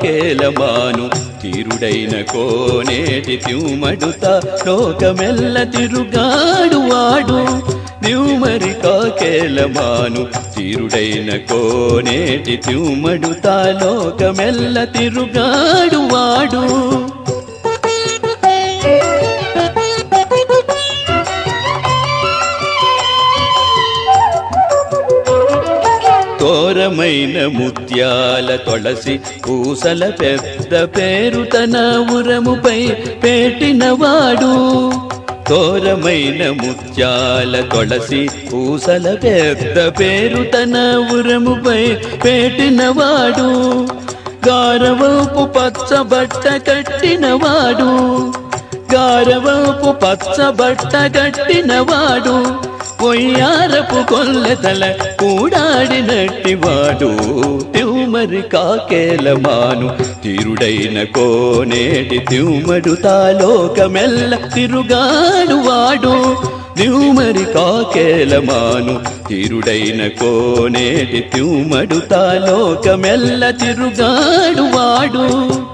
కాకేలమాను తీరుడైన కోనేటి తిరుమడుత లోకమెల్ల తిరుగాడు వాడు నివుమరి కాకేలమాను తీరుడైన కోనేటి తిరుమడుత లోకమెల్ల తిరుగాడు వాడు తోరమైన ముత్యాల తొలసి పూసల పెద్ద పేరు తన ఉరముపై పెట్టినవాడు తోరమైన ముత్యాల తొలసి పూసల పెద్ద పేరు తన ఉరముపై పెట్టినవాడు గారవపు పచ్చ బట్ట కట్టినవాడు గారవపు పచ్చ బట్ట కట్టినవాడు పొయ్యారపు కొల్లెతల కూడాడినట్టివాడు తిరుమరి కాకేలమాను తీరుడైన కోనేటి తిరుమడు తాలోకమెల్ల తిరుగాడు వాడు తిరుమరి కాకేలమాను తీరుడైన కోనేటి తిరుమడు తాలోకమెల్ల తిరుగాడు వాడు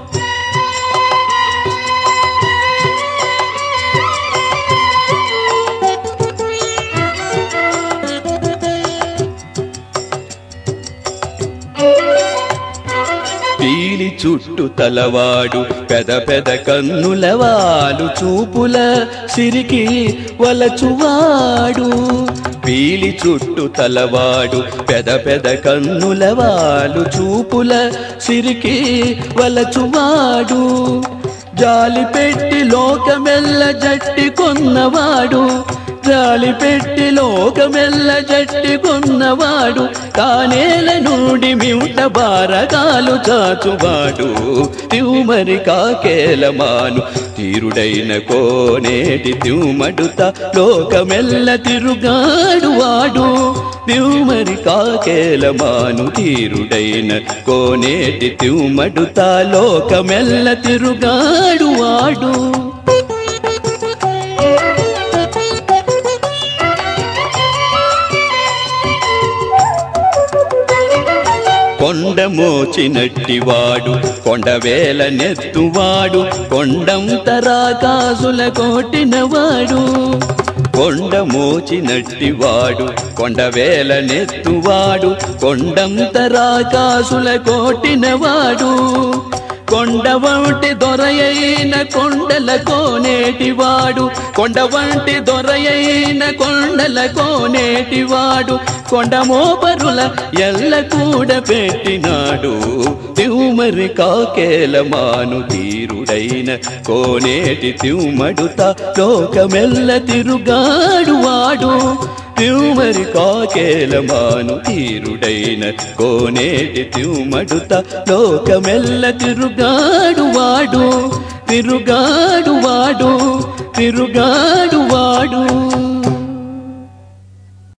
పీలి చుట్టు తలవాడు పెద పెద కన్నుల వాలు చూపుల సిరికి వలచువాడు పీలి చుట్టు తలవాడు పెద పెద కన్నుల వాలు చూపుల సిరికి వలచువాడు జాలి పెట్టి లోకమెల్ల జట్టి కొన్నవాడు జాలి పెట్టి లోకమెల్ల జట్టి కొన్నవాడు కానేల నుండి మింట బారగాలు చాచువాడు తిరుమరి కాకేలమాను తీరుడైన కోనేటి తిరుమడుత లోకమెల్ల తిరుగాడు వాడు తిరుమరి కాకేలమాను తీరుడైన కోనేటి తిరుమడుత లోకమెల్ల తిరుగాడు వాడు కొండ మోచినట్టివాడు కొండవేల నెత్తువాడు కొండంతరాకాసుల కోటినవాడు కొండ మోచినట్టివాడు కొండవేల నెత్తువాడు కొండంతరాకాసుల కోటినవాడు కొండ వంటి దొరయైన కొండల కోనేటివాడు కొండ వంటి దొరయైన కొండల కోనేటివాడు కొండ మోపరుల ఎల్ల కూడా పెట్టినాడు తిరుమరి కాకేలమాను తీరుడైన కోనేటి తిరుమడుత లోకమెల్ల తిరుగాడు వాడు తిరుమరి కాకేలమాను తీరుడైన కోనేటి తిరుమడుత లోకమెల్ల తిరుగాడు వాడు తిరుగాడు వాడు తిరుగాడు వాడు